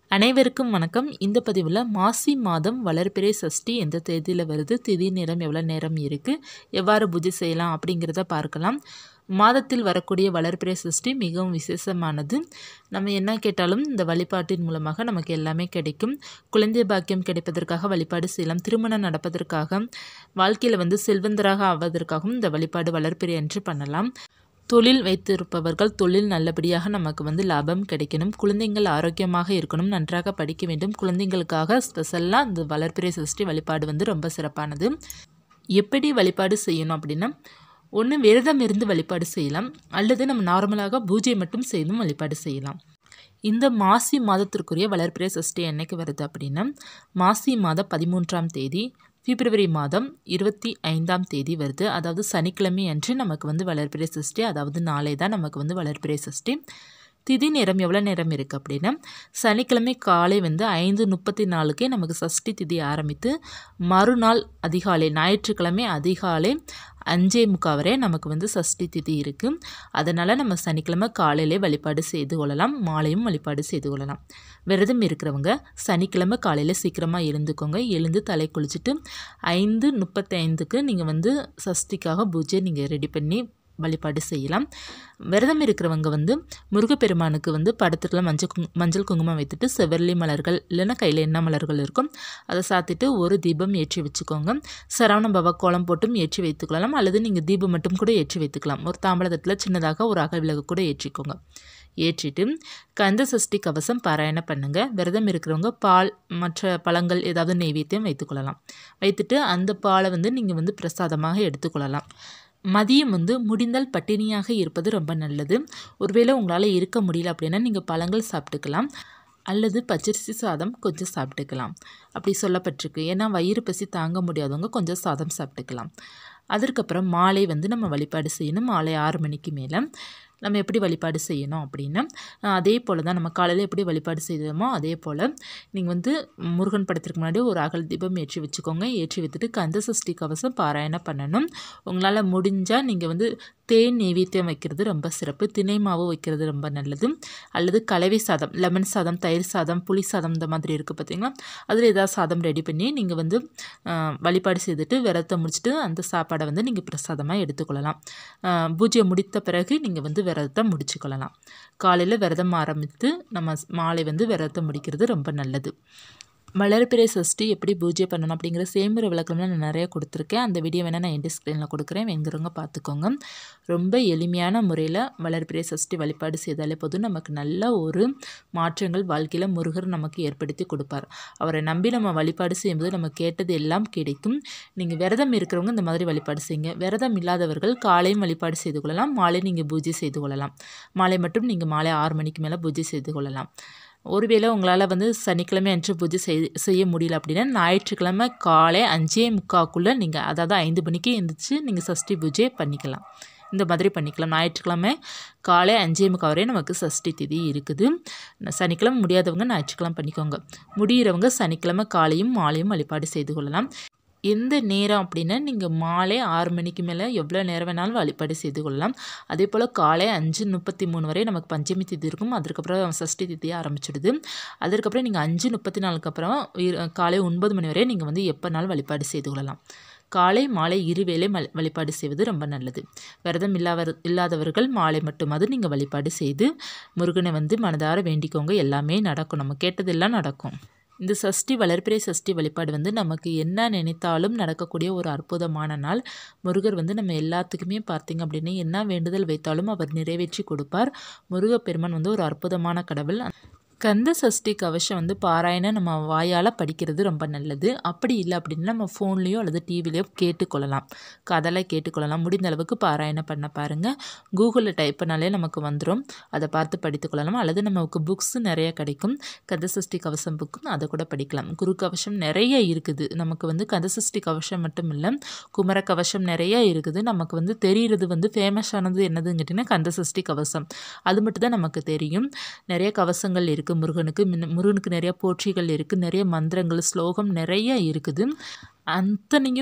அனைவருக்கும் வணக்கம் இந்த பதிவில் மாசி மாதம் வளர்பிறை சஷ்டி எந்த தேதியில் வருது திதி நேரம் எவ்வளோ நேரம் இருக்குது எவ்வாறு பூஜை செய்யலாம் அப்படிங்கிறத பார்க்கலாம் மாதத்தில் வரக்கூடிய வளர்பிறை சஷ்டி மிகவும் விசேஷமானது நம்ம என்ன கேட்டாலும் இந்த வழிபாட்டின் மூலமாக நமக்கு எல்லாமே கிடைக்கும் குழந்தை பாக்கியம் கிடைப்பதற்காக வழிபாடு செய்யலாம் திருமணம் நடப்பதற்காக வாழ்க்கையில் வந்து செல்வந்தராக ஆவதற்காகவும் இந்த வழிபாடு வளர்பிறை என்று பண்ணலாம் தொழில் வைத்திருப்பவர்கள் தொழில் நல்லபடியாக நமக்கு வந்து லாபம் கிடைக்கணும் குழந்தைங்கள் ஆரோக்கியமாக இருக்கணும் நன்றாக படிக்க வேண்டும் குழந்தைங்களுக்காக ஸ்பெஷலாக இந்த வளர்பிறை சஷ்டி வழிபாடு வந்து ரொம்ப சிறப்பானது எப்படி வழிபாடு செய்யணும் அப்படின்னா ஒன்று விரதம் இருந்து வழிபாடு செய்யலாம் அல்லது நம்ம நார்மலாக பூஜை மட்டும் செய்தும் வழிபாடு செய்யலாம் இந்த மாசி மாதத்திற்குரிய வளர்பிறை சஷ்டி என்னைக்கு வருது அப்படின்னா மாசி மாதம் பதிமூன்றாம் தேதி பிப்ரவரி மாதம் இருபத்தி ஐந்தாம் தேதி வருது அதாவது சனிக்கிழமை அன்று நமக்கு வந்து வளர்பிறை சஷ்டி அதாவது நாளை தான் நமக்கு வந்து வளர்பிறை சஷ்டி திதி நேரம் எவ்வளோ நேரம் இருக்குது அப்படின்னா சனிக்கிழமை காலை வந்து ஐந்து முப்பத்தி நாலுக்கே நமக்கு சஷ்டி திதி ஆரம்பித்து மறுநாள் அதிகாலை ஞாயிற்றுக்கிழமை அதிகாலை அஞ்சே முக்கால் வரை நமக்கு வந்து சஷ்டி திதி இருக்குது அதனால் நம்ம சனிக்கிழமை காலையிலே வழிபாடு செய்து கொள்ளலாம் மாலையும் வழிபாடு செய்து கொள்ளலாம் விரதம் இருக்கிறவங்க சனிக்கிழமை காலையில் சீக்கிரமாக எழுந்துக்கோங்க எழுந்து தலை குளிச்சுட்டு ஐந்து முப்பத்தைந்துக்கு நீங்கள் வந்து சஷ்டிக்காக பூஜை நீங்கள் ரெடி பண்ணி வழிபாடு செய்யலாம் விரதம் இருக்கிறவங்க வந்து முருகப்பெருமானுக்கு வந்து படத்துக்குள்ள மஞ்சள் குங் மஞ்சள் குங்குமம் வைத்துட்டு செவர்லி மலர்கள் இல்லைன்னா கையில் என்ன மலர்கள் இருக்கும் அதை சாத்திட்டு ஒரு தீபம் ஏற்றி வச்சுக்கோங்க சரவண பவ கோலம் போட்டும் ஏற்றி வைத்துக்கொள்ளலாம் அல்லது நீங்கள் தீபம் மட்டும் கூட ஏற்றி வைத்துக்கலாம் ஒரு தாம்பளத்தில் சின்னதாக ஒரு அகல் விளக்கு கூட ஏற்றிக்கோங்க ஏற்றிட்டு கந்த சஷ்டி கவசம் பாராயணம் பண்ணுங்க விரதம் இருக்கிறவங்க பால் மற்ற பழங்கள் ஏதாவது நெய்வேத்தியம் வைத்துக்கொள்ளலாம் வைத்துட்டு அந்த பாலை வந்து நீங்கள் வந்து பிரசாதமாக எடுத்துக்கொள்ளலாம் மதியம் வந்து முடிந்தால் பட்டினியாக இருப்பது ரொம்ப நல்லது ஒருவேளை உங்களால் இருக்க முடியல அப்படின்னா நீங்கள் பழங்கள் சாப்பிட்டுக்கலாம் அல்லது பச்சரிசி சாதம் கொஞ்சம் சாப்பிட்டுக்கலாம் அப்படி சொல்லப்பட்டிருக்கு ஏன்னா வயிறு பசி தாங்க முடியாதவங்க கொஞ்சம் சாதம் சாப்பிட்டுக்கலாம் அதற்கப்புறம் மாலை வந்து நம்ம வழிபாடு செய்யணும் மாலை ஆறு மணிக்கு மேலே நம்ம எப்படி வழிபாடு செய்யணும் அப்படின்னா அதே போல் தான் நம்ம காலையில் எப்படி வழிபாடு செய்தோமோ அதே போல் நீங்கள் வந்து முருகன் படத்திற்கு முன்னாடி ஒரு அகல் தீபம் ஏற்றி வச்சுக்கோங்க ஏற்றி வைத்துட்டு கந்த சஷ்டி கவசம் பாராயணம் பண்ணணும் உங்களால் முடிஞ்சால் நீங்கள் வந்து தேன் நெய்வேத்தியம் வைக்கிறது ரொம்ப சிறப்பு திணை மாவு வைக்கிறது ரொம்ப நல்லது அல்லது கலவை சாதம் லெமன் சாதம் தயிர் சாதம் புளி சாதம் இந்த மாதிரி இருக்குது பார்த்தீங்களா அதில் ஏதாவது சாதம் ரெடி பண்ணி நீங்கள் வந்து வழிபாடு செய்துட்டு விரதத்தை முடிச்சுட்டு அந்த சாப்பாடை வந்து நீங்கள் பிரசாதமாக எடுத்துக்கொள்ளலாம் பூஜையை முடித்த பிறகு நீங்கள் வந்து விரதத்தை முடிச்சுக்கொள்ளலாம் காலையில் விரதம் ஆரம்பித்து நம்ம மாலை வந்து விரதத்தை முடிக்கிறது ரொம்ப நல்லது வளர்பிறை சஷ்டி எப்படி பூஜை பண்ணணும் அப்படிங்கிற சேமுறை விளக்கம்லாம் நான் நிறைய கொடுத்துருக்கேன் அந்த வீடியோ வேணால் நான் எண்டு ஸ்க்ரீனில் கொடுக்குறேன் வேங்கிறவங்க பார்த்துக்கோங்க ரொம்ப எளிமையான முறையில் வளர்பிறை சஷ்டி வழிபாடு செய்தாலே போதும் நமக்கு நல்ல ஒரு மாற்றங்கள் வாழ்க்கையில் முருகர் நமக்கு ஏற்படுத்தி கொடுப்பார் அவரை நம்பி நம்ம வழிபாடு செய்யும்போது நம்ம கேட்டது எல்லாம் கிடைக்கும் நீங்கள் விரதம் இருக்கிறவங்க இந்த மாதிரி வழிபாடு செய்யுங்க விரதம் இல்லாதவர்கள் காலையும் வழிபாடு செய்து கொள்ளலாம் மாலை நீங்கள் பூஜை செய்து கொள்ளலாம் மாலை மட்டும் நீங்கள் மாலை ஆறு மணிக்கு மேலே பூஜை செய்து கொள்ளலாம் ஒருவேளை உங்களால் வந்து சனிக்கிழமை அன்று பூஜை செய் செய்ய முடியல அப்படின்னா ஞாயிற்றுக்கிழமை காலை அஞ்சே முக்காக்குள்ளே நீங்கள் அதாவது ஐந்து மணிக்கு எழுந்திரிச்சு நீங்கள் சஷ்டி பூஜை பண்ணிக்கலாம் இந்த மாதிரி பண்ணிக்கலாம் ஞாயிற்றுக்கிழமை காலை அஞ்சே முக்கால் வரை நமக்கு சஷ்டி திதி இருக்குது சனிக்கிழமை முடியாதவங்க ஞாயிற்றுக்கிழமை பண்ணிக்கோங்க முடிகிறவங்க சனிக்கிழமை காலையும் மாலையும் வழிபாடு செய்து கொள்ளலாம் எந்த நேரம் அப்படின்னா நீங்கள் மாலை ஆறு மணிக்கு மேலே எவ்வளோ நேரம் வேணாலும் வழிபாடு செய்து கொள்ளலாம் அதே போல் காலை அஞ்சு முப்பத்தி மூணு வரை நமக்கு பஞ்சமி திதி இருக்கும் அதுக்கப்புறம் சஷ்டி திதி ஆரம்பிச்சிடுது அதுக்கப்புறம் நீங்கள் அஞ்சு முப்பத்தி நாலுக்கு அப்புறம் காலை ஒன்பது மணி வரை நீங்கள் வந்து எப்போனாலும் வழிபாடு செய்து கொள்ளலாம் காலை மாலை இருவேளை மல் வழிபாடு செய்வது ரொம்ப நல்லது விரதம் இல்லாத இல்லாதவர்கள் மாலை மட்டுமாவது நீங்கள் வழிபாடு செய்து முருகனை வந்து மனதார வேண்டிக்கோங்க எல்லாமே நடக்கும் நம்ம கேட்டதெல்லாம் நடக்கும் இந்த சஷ்டி வளர்பிறை சஷ்டி வழிபாடு வந்து நமக்கு என்ன நினைத்தாலும் நடக்கக்கூடிய ஒரு அற்புதமான நாள் முருகர் வந்து நம்ம எல்லாத்துக்குமே பார்த்திங்க அப்படின்னா என்ன வேண்டுதல் வைத்தாலும் அவர் நிறைவேற்றி கொடுப்பார் முருகப்பெருமான் வந்து ஒரு அற்புதமான கடவுள் கந்த சஷ்டி கவசம் வந்து பாராயணம் நம்ம வாயால் படிக்கிறது ரொம்ப நல்லது அப்படி இல்லை அப்படின்னா நம்ம ஃபோன்லேயோ அல்லது டிவிலையோ கேட்டுக்கொள்ளலாம் கதலை கேட்டுக்கொள்ளலாம் முடிந்த அளவுக்கு பாராயணம் பண்ண பாருங்கள் கூகுளில் டைப் பண்ணாலே நமக்கு வந்துடும் அதை பார்த்து படித்துக்கொள்ளலாம் அல்லது நமக்கு புக்ஸ் நிறைய கிடைக்கும் கந்த சஷ்டி கவசம் புக்கும் அதை கூட படிக்கலாம் குரு கவசம் நிறைய இருக்குது நமக்கு வந்து கந்த சஷ்டி கவசம் மட்டும் இல்லை குமர கவசம் நிறைய இருக்குது நமக்கு வந்து தெரிகிறது வந்து ஃபேமஸானது என்னதுன்னு கேட்டிங்கன்னா கந்த சஷ்டி கவசம் அது மட்டும் தான் நமக்கு தெரியும் நிறைய கவசங்கள் இருக்குது இருக்குது முருகனுக்கு முருகனுக்கு நிறைய போற்றிகள் இருக்குது நிறைய மந்திரங்கள் ஸ்லோகம் நிறைய இருக்குது அத்தனையும்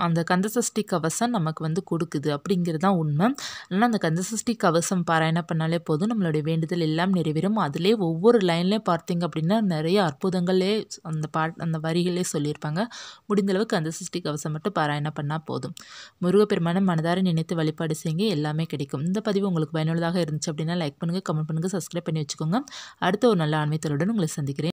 அந்த கந்தசஷ்டி கவசம் நமக்கு வந்து கொடுக்குது அப்படிங்கிறது தான் உண்மை அதனால் அந்த கந்தசஷ்டி கவசம் பாராயணம் பண்ணாலே போதும் நம்மளுடைய வேண்டுதல் எல்லாம் நிறைவேறும் அதிலே ஒவ்வொரு லைன்லேயும் பார்த்தீங்க அப்படின்னா நிறைய அற்புதங்களே அந்த பாட் அந்த வரிகளே சொல்லியிருப்பாங்க முடிந்த அளவுக்கு கந்தசஷ்டி கவசம் மட்டும் பாராயணம் பண்ணால் போதும் முருகப்பெருமானை மனதார நினைத்து வழிபாடு செய்யுங்க எல்லாமே கிடைக்கும் இந்த பதிவு உங்களுக்கு பயனுள்ளதாக இருந்துச்சு அப்படின்னா லைக் பண்ணுங்கள் கமெண்ட் பண்ணுங்கள் சப்ஸ்கிரைப் பண்ணி வச்சுக்கோங்க அடுத்த ஒரு நல்ல ஆன்மீகத்தருடன் உங்களை சந்திக்கிறேன்